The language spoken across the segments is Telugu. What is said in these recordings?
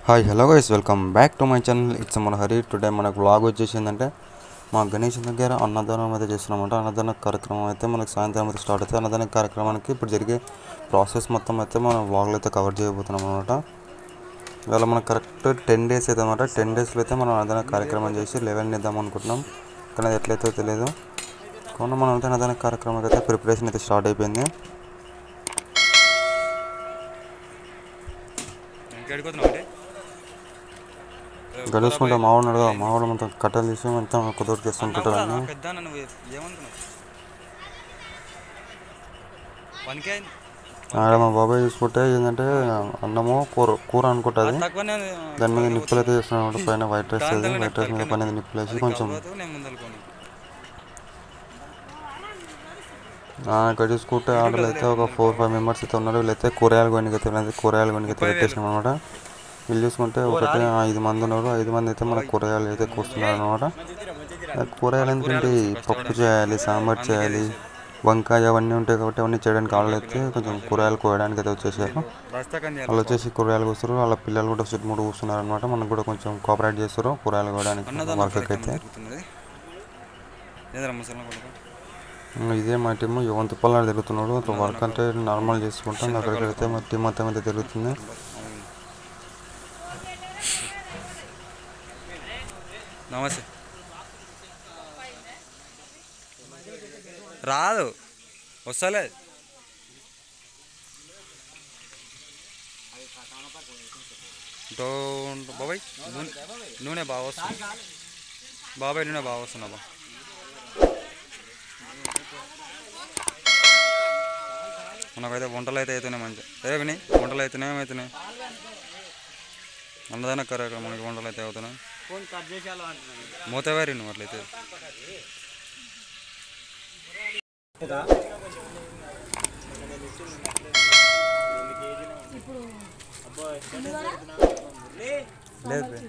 Hi hello guys welcome back to my channel it's మన హరి టుడే మనకు వ్లాగ్ వచ్చేసి ఏంటంటే మా గణేష్ దగ్గర అన్నదానం అయితే చేస్తున్నామంట అన్నదాన కార్యక్రమం అయితే మనకు సాయంత్రం అయితే స్టార్ట్ అవుతుంది అన్నదాన కార్యక్రమానికి ఇప్పుడు జరిగే ప్రాసెస్ మొత్తం అయితే మనం వ్లాగ్లో అయితే కవర్ చేయబోతున్నాం అనమాట ఇవాళ మనకు కరెక్ట్ టెన్ డేస్ అయితే అనమాట టెన్ డేస్లో అయితే మనం అన్నదాన కార్యక్రమం చేసి లెవెల్ ఇద్దాం అనుకుంటున్నాం కానీ అది ఎట్లయితే తెలియదు కావున మనం అయితే అన్నదాన కార్యక్రమానికి అయితే ప్రిపరేషన్ అయితే స్టార్ట్ అయిపోయింది ఇంకెడుకుతున్నావు అంటే గడుచుకుంటే మా వాడు కదా మా వాడు మొత్తం కట్టెలు తీసి మొత్తం కుదురు చేస్తుంటాడు అన్నీ పెద్ద నువ్వు ఏమనుకున్నావు పనికే ఆడ మా బాబాయ్ చూసుకుంటే ఏంటంటే అన్నము కూర కూర అనుకుంటుంది తక్కువనే దాని మీద నిప్పులు అయితే చేస్తున్నాడు పైన వైట్ రైస్ అది వైట్ రైస్ మీద పైన నిప్పులు వేసి కొంచెం నేను ముందలుకోని ఆ, ఇక్కడ చూసుకుంటే ఆర్డర్లు అయితే ఒక ఫోర్ ఫైవ్ మెంబర్స్ అయితే ఉన్నారు వీళ్ళైతే కూరగాయలు కొనికి అయితే వీళ్ళైతే కూరగాయలు కొనికి అయితే పెట్టేసినాం అనమాట వీళ్ళు చూసుకుంటే ఒకటి ఐదు మంది ఉన్నారు ఐదు మంది అయితే మన కూరగాయలు అయితే కూస్తున్నారు అనమాట కూరగాయలు ఎందుకంటే పప్పు చేయాలి సాంబార్ చేయాలి వంకాయ అవన్నీ ఉంటాయి కాబట్టి అవన్నీ చేయడానికి వాళ్ళు అయితే కొంచెం కూరగాయలు కోయడానికి అయితే వచ్చేసారు రస్తా కానీ వాళ్ళు వచ్చేసి కూరగాయలు కూస్తారు వాళ్ళ పిల్లలు కూడా చుట్టుముట్టు కూస్తున్నారు అనమాట మనకు కూడా కొంచెం కోఆపరేట్ చేస్తారు కూరగాయలు కోయడానికి అన్నదానం వర్క్ అయితే జరుగుతున్నది ఏదరా ముసలి కొడుకు ఇంకా ఇదే మా టీము యువంత పల్లాడు తిరుగుతున్నాడు వర్క్ అంటే నార్మల్ చేసుకుంటాం అక్కడికి వెళ్తే మా టీం మొత్తం అయితే తిరుగుతుంది నమస్తే రాదు వస్తలే తో బాబాయ్ నూనె నూనె బాగా వస్తుంది బాబాయ్ నూనె బాగా వస్తున్నా బా మనకైతే వంటలు అయితే అవుతున్నాయి మంచి ఏ విని వంటలు అవుతున్నాయి ఏమవుతున్నాయి అన్నదాన కార్యక్రమం మనకి వంటలు అయితే అవుతున్నాయి మూతవారి నువ్వు అట్లయితే లేదు బే.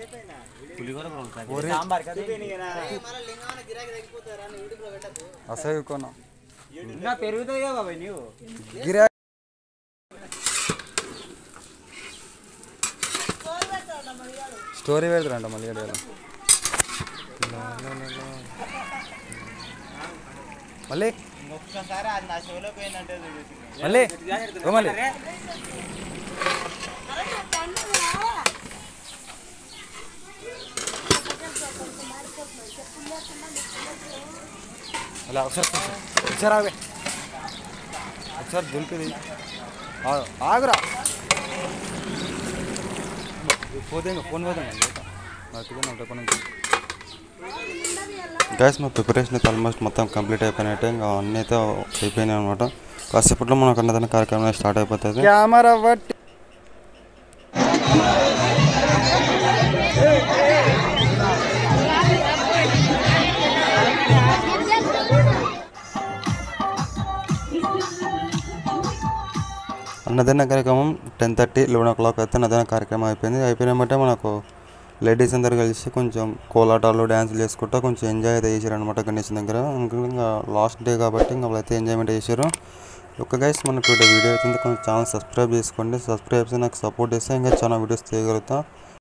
ఊరి- అసలు కొన్నా ఇంకా పెరుగుతుంది కదా బాబాయ్ నీవు గిరా స్టోరీ పెడతారంట మళ్ళీ ఏడు వేల మళ్ళీ ఒక్కసారి అది నా షోలో పోయిందంటే మళ్ళీ ఓ మళ్ళీ అలా ఒకసారి ఒకసారి ఆగే ఒకసారి దులిపిది ఆ- ఆగురా పోతే ఇంకా ఫోన్ పోతాం నాకు రేపటి నుంచి గ్యాస్ మా ప్రిపరేషన్ అయితే ఆల్మోస్ట్ మొత్తం కంప్లీట్ అయిపోయినట్టే ఇంకా అన్నీ అయితే అయిపోయినాయి అనమాట కాసేపట్లో మనకు అన్నదాన కార్యక్రమం స్టార్ట్ అయిపోతుంది కెమెరా బట్టి అన్నదాన కార్యక్రమం ten thirty eleven o'clock అయితే అన్నదాన కార్యక్రమం అయిపోయింది అయిపోయినమంటే మనకు లేడీస్ అందరు కలిసి కొంచెం కోలాటాలు డ్యాన్సులు చేసుకుంటూ కొంచెం ఎంజాయ్ అయితే చేశారు అనమాట గణేష్ దగ్గర ఇంకా ఇంకా లాస్ట్ డే కాబట్టి ఇంకా వాళ్ళైతే ఎంజాయ్మెంట్ చేశారు ఒక గైస్ మన టుడే వీడియో అయితే కొంచెం ఛానల్ సబ్స్క్రైబ్ చేసుకోండి సబ్స్క్రైబ్ చేసి నాకు సపోర్ట్ చేస్తే ఇంకా చాలా వీడియోస్ తీయగలుగుతా